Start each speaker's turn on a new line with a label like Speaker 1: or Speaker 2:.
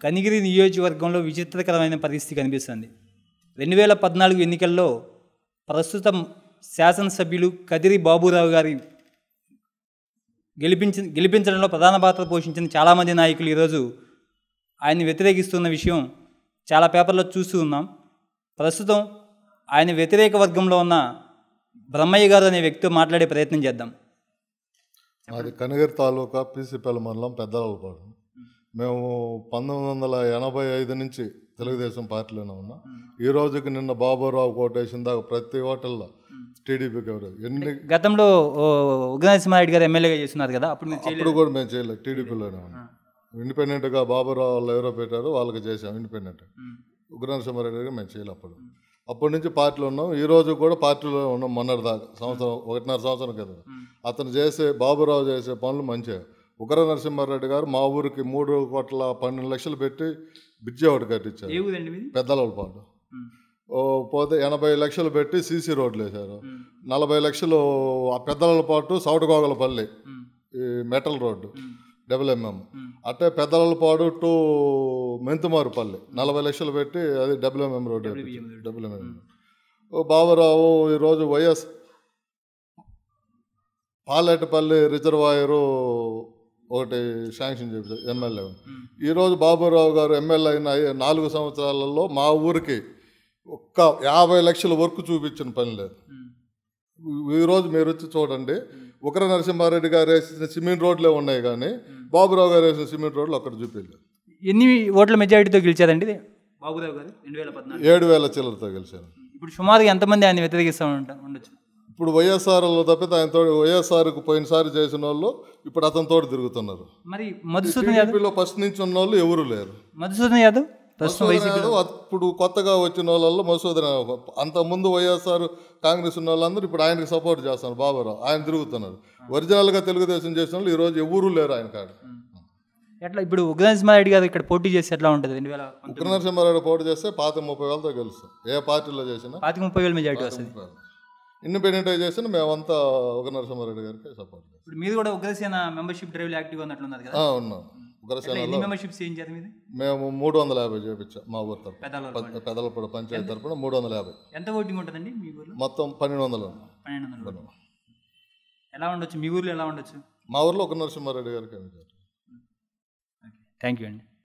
Speaker 1: కనిగిరి నియోజకవర్గంలో విచిత్రకరమైన పరిస్థితి కనిపిస్తుంది రెండు వేల పద్నాలుగు ఎన్నికల్లో ప్రస్తుతం శాసనసభ్యులు కదిరి బాబురావు గారి గెలిపించి గెలిపించడంలో ప్రధాన పాత్ర పోషించిన చాలామంది నాయకులు ఈరోజు ఆయన్ని వ్యతిరేకిస్తున్న విషయం చాలా పేపర్లో చూస్తూ ఉన్నాం ప్రస్తుతం ఆయన వ్యతిరేక వర్గంలో ఉన్న బ్రహ్మయ్య గారు అనే వ్యక్తితో మాట్లాడే ప్రయత్నం చేద్దాం
Speaker 2: మాది కనిగిరి తాలూకా పీసీపల్లి మండలం పెద్దలపాడు మేము పంతొమ్మిది వందల ఎనభై ఐదు నుంచి తెలుగుదేశం పార్టీలోనే ఉన్నాం ఈ రోజుకి నిన్న బాబురావు కోటేసిన దాకా ప్రతి హోటల్లో టీడీపీకి ఎవరు ఎన్ని
Speaker 1: గతంలో ఓ, ఉగ్రనరసింహారెడ్డి గారు ఎమ్మెల్యేగా చేస్తున్నారు కదా అప్పుడు మీరు చేయలేదు
Speaker 2: అప్పుడు కూడా మేము చేయలేదు టీడీపీలోనే ఉన్నాం ఇండిపెండెంట్గా బాబురావు వాళ్ళు ఎవరో పెట్టారో వాళ్ళకి చేసాం ఇండిపెండెంట్ ఉగ్రనరసింహారెడ్డి గారు మేము చేయలేదు అప్పుడు అప్పటి నుంచి పార్టీలో ఉన్నాం ఈ రోజు కూడా పార్టీలో ఉన్నాం మొన్నటి దాకా సంవత్సరం ఒకటిన్నర సంవత్సరం కదా అతను చేసే బాబురావు చేసే పనులు మంచిగా ఉగ్ర నరసింహారెడ్డి గారు మా ఊరికి మూడు కోట్ల పన్నెండు లక్షలు పెట్టి బ్రిడ్జి ఒకటి కట్టించారు
Speaker 1: ఏ ఊరండి మీది
Speaker 2: పెద్దలపాటు ఓ పోతే ఎనభై లక్షలు పెట్టి సీసీ రోడ్లు వేశారు నలభై లక్షలు ఆ పెద్దలపాటు సౌటగోగలపల్లి ఈ మెటల్ రోడ్డు డబుల్ ఎంఎం అట్టే పెద్దలపాడు టు మెంతుమారుపల్లి నలభై లక్షలు పెట్టి అది డబుల్ ఎంఎం రోడ్డు డబుల్ ఎంఎం ఓ బాబురావు ఈరోజు వైఎస్ పాలెట్టపల్లి రిజర్వాయరు ఒకటి శాంక్షన్ చేశారు ఎమ్మెల్యే ఈరోజు బాబురావు గారు ఎమ్మెల్యే అయిన ఐ- నాలుగు సంవత్సరాలలో మా ఊరికి ఒక్క యాభై లక్షల వర్క్ చూపించిన పని లేదు ఈరోజు మీరు వచ్చి చూడండి ఉగ్ర నరసింహారెడ్డి గారు వేసిన సిమెంట్ రోడ్లే ఉన్నాయి కానీ బాబురావు గారు వేసిన సిమెంట్ రోడ్లు అక్కడ చూపించలేదు
Speaker 1: ఎన్ని ఓట్ల మెజారిటీతో గెలిచారండి ఇది బాబురావు గారు రెండు వేల పద్నాలుగు
Speaker 2: ఏడు వేల చిల్లరతో గెలిచారు
Speaker 1: ఇప్పుడు సుమారుగా ఎంతమంది ఆయన వ్యతిరేకిస్తూ ఉంటా ఉండొచ్చు
Speaker 2: ఇప్పుడు వైఎస్ఆర్లో తప్పితే ఆయన తోడు వైఎస్ఆర్కు పోయినసారి చేసిన వాళ్ళు ఇప్పుడు అతని తోడు తిరుగుతున్నారు
Speaker 1: మరి మధుసూదన్ యాదవ్
Speaker 2: టీడీపీలో ఫస్ట్ నుంచి ఉన్న వాళ్ళు ఎవరు లేరు
Speaker 1: మధుసూదన్ యాదవ్ ప్రస్తుతం
Speaker 2: మసూదన్ యాదవ్ అప్పుడు కొత్తగా వచ్చిన వాళ్ళల్లో మసూదన్ యాదవ్. అంత ముందు వైఎస్ఆర్ కాంగ్రెస్ ఉన్న వాళ్ళందరూ ఇప్పుడు ఆయనకి సపోర్ట్ చేస్తున్నారు బాబురావు ఆయన తిరుగుతున్నారు ఒరిజినల్గా తెలుగుదేశం చేసిన వాళ్ళు ఈరోజు ఎవరు లేరు ఆయన కాడ
Speaker 1: ఎట్లా ఇప్పుడు ఉగ్రనరసింహారెడ్డి గారు ఇక్కడ పోటీ చేసి ఎట్లా ఉంటుంది రెండు వేల
Speaker 2: ఉగ్ర నరసింహారెడ్డి పోటీ చేస్తే పాత ముప్పై వేలతో గెలుస్తాం ఏ పార్టీలో చేసినా
Speaker 1: పాతిక ముప్పై వేల మెజారిటీ వస్తుంది
Speaker 2: ఇండిపెండెంట్ చేసినా మేమంతా ఉగ్ర నరసింహారెడ్డి గారికి సపోర్ట్ చేస్తాం
Speaker 1: ఇప్పుడు మీరు కూడా ఉగ్రసేన మెంబర్షిప్ డ్రైవ్లో యాక్టివ్గా ఉన్నట్లున్నారు కదా
Speaker 2: ఆ, ఉన్నాం ఉగ్రసేనలో
Speaker 1: ఎన్ని మెంబర్షిప్స్ ఏం చేయాలి మీది
Speaker 2: మేము మూడు వందల యాభై చేపించాం మా ఊరు తరఫున
Speaker 1: పెద్దల
Speaker 2: పెదలపూడ పంచాయతీ తరఫున మూడు వందల యాభై
Speaker 1: ఎంత ఓటింగ్ ఉంటుందండి మీ ఊర్లో
Speaker 2: మొత్తం పన్నెండు వందలు ఉన్నాయి.
Speaker 1: పన్నెండు వందల ఓట్లు. ఎలా ఉండొచ్చు మీ ఊర్లో ఎలా ఉండొచ్చు
Speaker 2: మా ఊర్లో ఒక నరసింహారెడ్డి గారికి
Speaker 1: థ్యాంక్ యూ అండి